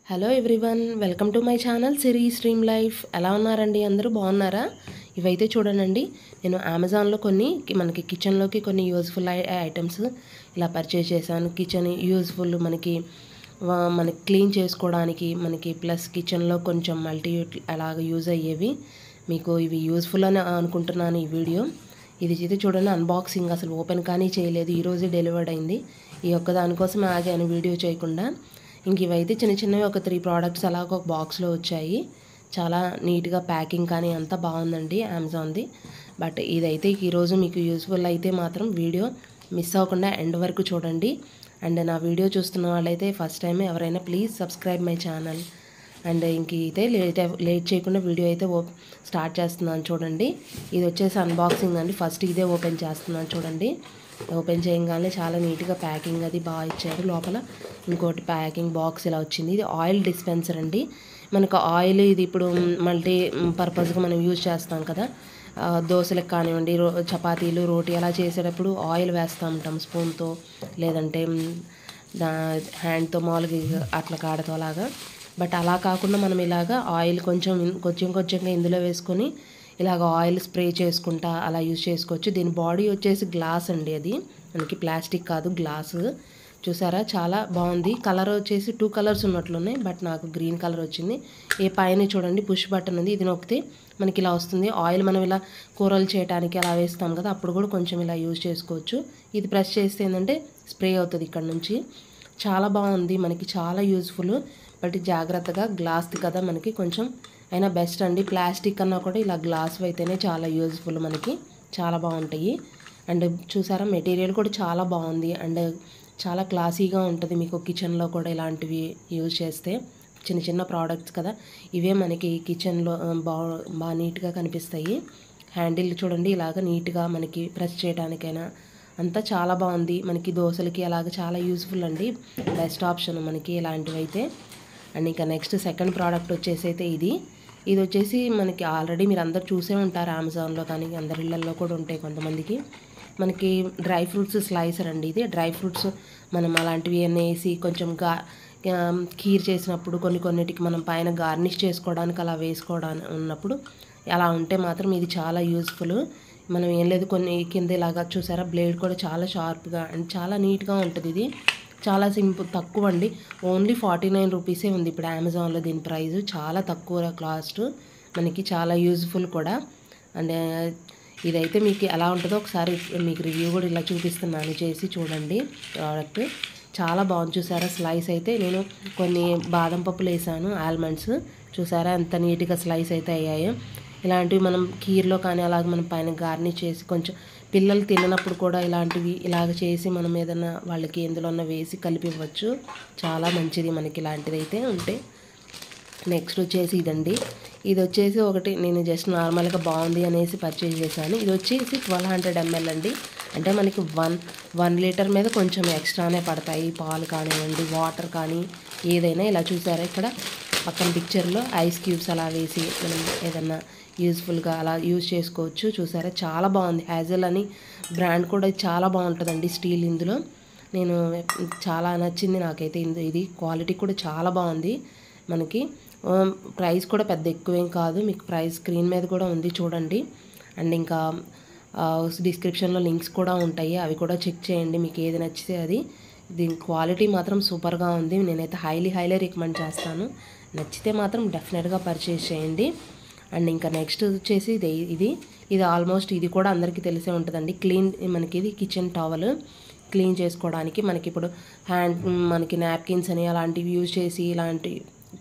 hello everyone welcome to my channel Siri stream life ఎలా ఉన్నారండి అందరూ బాగున్నారా ఇవైతే చూడండి నేను అమెజాన్లో కొన్ని కి- మనకి కిచెన్లోకి కొన్ని యూజ్ఫుల్ ఐటమ్స్ ఇలా పర్చేస్ చేశాను కిచెన్ యూజ్ఫుల్ మనకి వా- మనకి క్లీన్ చేసుకోవడానికి మనకి ప్లస్ కిచెన్లో కొంచెం మల్టీ అలాగ యూజ్ అయ్యేవి మీకు ఇవి యూజ్ఫుల్ అని అనుకుంటున్నాను ఈ వీడియో ఇది అయితే చూడండి అన్బాక్సింగ్ అసలు ఓపెన్ కానీ చేయలేదు ఈరోజే డెలివర్డ్ అయింది ఈ ఒక్క దానికోసం ఆగాను వీడియో చేయకుండా ఇంక ఇవైతే చిన్న చిన్నవి ఒక త్రీ ప్రోడక్ట్స్ అలాగ ఒక బాక్స్లో వచ్చాయి చాలా నీట్గా ప్యాకింగ్ కానీ అంతా బాగుందండి అమెజాన్ది బట్ ఇదైతే ఈరోజు మీకు యూస్ఫుల్ అయితే మాత్రం వీడియో మిస్ అవ్వకుండా ఎండ్ వరకు చూడండి అండ్ నా వీడియో చూస్తున్న వాళ్ళైతే ఫస్ట్ టైం ఎవరైనా please subscribe my channel and ఇంక అయితే లేట్ అవ్- లేట్ చేయకుండా వీడియో అయితే ఓ స్టార్ట్ చేస్తున్నాను చూడండి ఇది వచ్చేసి అన్బాక్సింగ్ అండి ఫస్ట్ ఇదే ఓపెన్ చేస్తున్నాను చూడండి ఓపెన్ చేయగానే చాలా నీట్గా ప్యాకింగ్ అది బాగా ఇచ్చారు లోపల ఇంకోటి ప్యాకింగ్ బాక్స్ ఇలా వచ్చింది ఇది ఆయిల్ డిస్పెన్సర్ అండి మనకు ఆయిల్ ఇది ఇప్పుడు మల్టీ పర్పస్గా మనం యూజ్ చేస్తాం కదా ఆ, దోశలకు కానివ్వండి రో చపాతీలు రోటీ అలా చేసేటప్పుడు ఆయిల్ వేస్తూ ఉంటాం స్పూన్తో లేదంటే మ్, దా హ్యాండ్తో మామూలుగా అట్లా కాడతో అలాగా బట్ అలా కాకుండా మనం ఇలాగా ఆయిల్ కొంచెం కొంచెం కొంచెంగా ఇందులో వేసుకొని ఇలాగ ఆయిల్ స్ప్రే చేసుకుంటా అలా యూజ్ చేసుకోవచ్చు దీని బాడీ వచ్చేసి గ్లాస్ అండి అది మనకి ప్లాస్టిక్ కాదు గ్లాస్ చూసారా చాలా బాగుంది కలర్ వచ్చేసి టూ కలర్స్ ఉన్నట్లున్నాయి బట్ నాకు గ్రీన్ కలర్ వచ్చింది ఏ పైన చూడండి పుష్ బటన్ ఉంది ఇది నొక్కితే మనకి ఇలా వస్తుంది ఆయిల్ మనం ఇలా కూరలు చేయడానికి అలా వేస్తాం కదా అప్పుడు కూడా కొంచెం ఇలా యూజ్ చేసుకోవచ్చు ఇది ప్రెస్ చేస్తే ఏంటంటే స్ప్రే అవుతుంది ఇక్కడ నుంచి చాలా బాగుంది మనకి చాలా యూజ్ఫుల్ బట్ జాగ్రత్తగా గ్లాస్ది కదా మనకి కొంచెం అయినా బెస్ట్ అండి ప్లాస్టిక్ కన్నా కూడా ఇలా గ్లాస్ అయితేనే చాలా యూజ్ఫుల్ మనకి చాలా బాగుంటాయి అండ్ చూసారా మెటీరియల్ కూడా చాలా బాగుంది అండ్ చాలా క్లాసీగా ఉంటుంది మీకు కిచెన్లో కూడా ఇలాంటివి యూజ్ చేస్తే చిన్న చిన్న ప్రోడక్ట్స్ కదా ఇవే మనకి కిచెన్లో బా బాగా నీట్గా కనిపిస్తాయి హ్యాండిల్ చూడండి ఇలాగ నీట్గా మనకి ప్రెస్ చేయడానికైనా అంతా చాలా బాగుంది మనకి దోశలకి అలాగ చాలా యూస్ఫుల్ అండి బెస్ట్ ఆప్షన్ మనకి ఇలాంటివి అయితే అండ్ ఇంకా నెక్స్ట్ సెకండ్ ప్రోడక్ట్ వచ్చేసి అయితే ఇది ఇది వచ్చేసి మనకి ఆల్రెడీ మీరు అందరు చూసే ఉంటారు అమెజాన్లో కానీ అందరి ఇళ్ళల్లో కూడా ఉంటాయి కొంతమందికి మనకి డ్రై ఫ్రూట్స్ స్లైసర్ అండి ఇది డ్రై ఫ్రూట్స్ మనం అలాంటివి అన్నీ వేసి కొంచెం గా ఆ, కీర్ చేసినప్పుడు కొన్ని కొన్నిటికి మనం పైన గార్నిష్ చేసుకోవడానికి అలా వేసుకోవడానికి ఉన్నప్పుడు అలా ఉంటే మాత్రం ఇది చాలా యూస్ఫుల్ మనం ఏం లేదు కొన్ని కింద ఇలాగా చూసారా బ్లేడ్ కూడా చాలా షార్ప్గా అండ్ చాలా నీట్గా ఉంటుంది ఇది చాలా సింపుల్ తక్కువ అండి ఓన్లీ ఫార్టీ నైన్ రూపీసే ఉంది ఇప్పుడు అమెజాన్లో దీని ప్రైస్ చాలా తక్కువ కాస్ట్ మనకి చాలా యూజ్ఫుల్ కూడా అండ్ ఇదైతే మీకు ఎలా ఉంటుందో ఒకసారి మీకు రివ్యూ కూడా ఇలా చూపిస్తున్నాను చేసి చూడండి ప్రోడక్ట్ చాలా బాగుంది చూసారా స్లైస్ అయితే నేను కొన్ని బాదం పప్పులు వేసాను ఆల్మండ్స్ చూసారా ఎంత నీట్గా స్లైస్ అయితే అయ్యాయో ఇలాంటివి మనం కీర్లో కానీ అలాగ మనం పైన గార్నిష్ చేసి కొంచెం పిల్లలు తిననప్పుడు కూడా ఇలాంటివి ఇలాగ చేసి మనం ఏదైనా వాళ్ళకి ఎందులోన్నా వేసి కలిపి ఇవ్వచ్చు చాలా మంచిది మనకి ఇలాంటిది అయితే ఉంటే నెక్స్ట్ వచ్చేసి ఇదండి ఇది వచ్చేసి ఒకటి నేను జస్ట్ నార్మల్గా బాగుంది అనేసి పర్చేజ్ చేశాను ఇది వచ్చేసి ట్వెల్వ్ హండ్రెడ్ ఎంఎల్ అండి అంటే మనకి వన్ వన్ లీటర్ మీద కొంచెం ఎక్స్ట్రానే పడతాయి పాలు కానివ్వండి వాటర్ కానీ ఏదైనా ఇలా చూసారా ఇక్కడ పక్కన పిక్చర్లో ఐస్ క్యూబ్స్ అలా వేసి మనం ఏదన్నా యూస్ఫుల్గా అలా యూజ్ చేసుకోవచ్చు చూసారా చాలా బాగుంది హ్యాజల్ అని బ్రాండ్ కూడా చాలా బాగుంటుందండి స్టీల్ ఇందులో నేను చాలా నచ్చింది నాకైతే ఇందు ఇది క్వాలిటీ కూడా చాలా బాగుంది మనకి ఆ, ప్రైస్ కూడా పెద్ద ఎక్కువేం కాదు మీకు ప్రైస్ స్క్రీన్ మీద కూడా ఉంది చూడండి అండ్ ఇంకా ఆ, డిస్క్రిప్షన్లో లింక్స్ కూడా ఉంటాయి అవి కూడా చెక్ చేయండి మీకు ఏది నచ్చితే అది దీని క్వాలిటీ మాత్రం సూపర్గా ఉంది నేనైతే హైలీ హైలీ రికమెండ్ చేస్తాను నచ్చితే మాత్రం డెఫినెట్గా పర్చేస్ చేయండి అండ్ ఇంకా నెక్స్ట్ వచ్చేసి ఇది ఇది ఇది ఆల్మోస్ట్ ఇది కూడా అందరికీ తెలిసే ఉంటుందండి క్లీన్ మనకి ఇది కిచెన్ టవల్ క్లీన్ చేసుకోవడానికి మనకి ఇప్పుడు హ్యాండ్ మనకి నాప్కిన్స్ అని అలాంటివి యూజ్ చేసి ఇలాంటి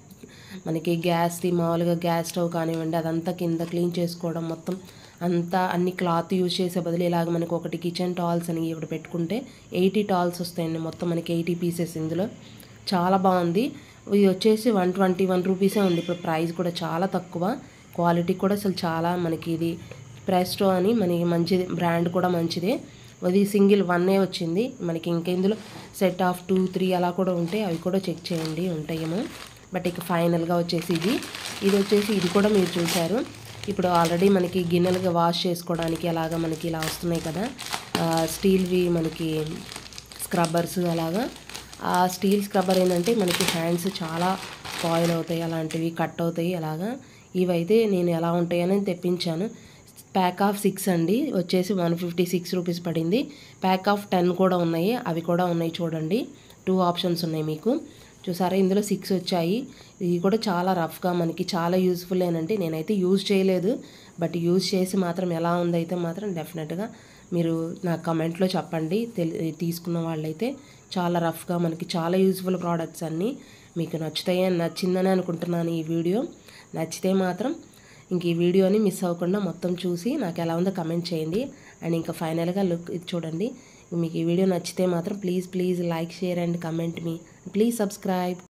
మనకి గ్యాస్ది మామూలుగా గ్యాస్ స్టవ్ కానివ్వండి అదంతా కింద క్లీన్ చేసుకోవడం మొత్తం అంతా అన్ని క్లాత్ యూజ్ చేసే బదులు ఇలాగ మనకి ఒకటి కిచెన్ టాల్స్ అని ఇక్కడ పెట్టుకుంటే ఎయిటీ టాల్స్ వస్తాయండి మొత్తం మనకి ఎయిటీ పీసెస్ ఇందులో చాలా బాగుంది ఇది వచ్చేసి వన్ ట్వంటీ వన్ రూపీసే ఉంది ఇప్పుడు ప్రైస్ కూడా చాలా తక్కువ క్వాలిటీ కూడా అసలు చాలా మనకి ఇది ప్రెస్టో అని మనకి మంచిది బ్రాండ్ కూడా మంచిదే అది సింగిల్ వన్నే వచ్చింది మనకి ఇంకా ఇందులో సెట్ ఆఫ్ టూ త్రీ అలా కూడా ఉంటాయి అవి కూడా చెక్ చేయండి ఉంటాయేమో బట్ ఇక ఫైనల్గా వచ్చేసి ఇది ఇది వచ్చేసి ఇది కూడా మీరు చూశారు ఇప్పుడు ఆల్రెడీ మనకి గిన్నెలుగా వాష్ చేసుకోవడానికి అలాగా మనకి ఇలా వస్తున్నాయి కదా ఆ, స్టీల్వి మనకి స్క్రబ్బర్స్ అలాగా ఆ స్టీల్ స్క్రబ్బర్ ఏంటంటే మనకి హ్యాండ్స్ చాలా స్పాయిల్ అవుతాయి అలాంటివి కట్ అవుతాయి అలాగా ఇవైతే నేను ఎలా ఉంటాయని తెప్పించాను ప్యాక్ ఆఫ్ సిక్స్ అండి వచ్చేసి వన్ ఫిఫ్టీ సిక్స్ రూపీస్ పడింది ప్యాక్ ఆఫ్ టెన్ కూడా ఉన్నాయి అవి కూడా ఉన్నాయి చూడండి టూ ఆప్షన్స్ ఉన్నాయి మీకు చూసారా ఇందులో సిక్స్ వచ్చాయి ఇది కూడా చాలా రఫ్గా మనకి చాలా యూస్ఫుల్ ఏనండి నేనైతే యూజ్ చేయలేదు బట్ యూజ్ చేసి మాత్రం ఎలా ఉందైతే మాత్రం డెఫినెట్గా మీరు నా కమెంట్లో చెప్పండి తెలి తీసుకున్న వాళ్ళైతే చాలా రఫ్గా మనకి చాలా యూస్ఫుల్ ప్రోడక్ట్స్ అన్నీ మీకు నచ్చుతాయని నచ్చిందని అనుకుంటున్నాను ఈ వీడియో నచ్చితే మాత్రం ఇంక ఈ వీడియోని మిస్ అవ్వకుండా మొత్తం చూసి నాకు ఎలా ఉందో కమెంట్ చేయండి అండ్ ఇంకా ఫైనల్గా లుక్ ఇది చూడండి మీకు ఈ వీడియో నచ్చితే మాత్రం please please like share and comment మీ ప్లీజ్ సబ్స్క్రైబ్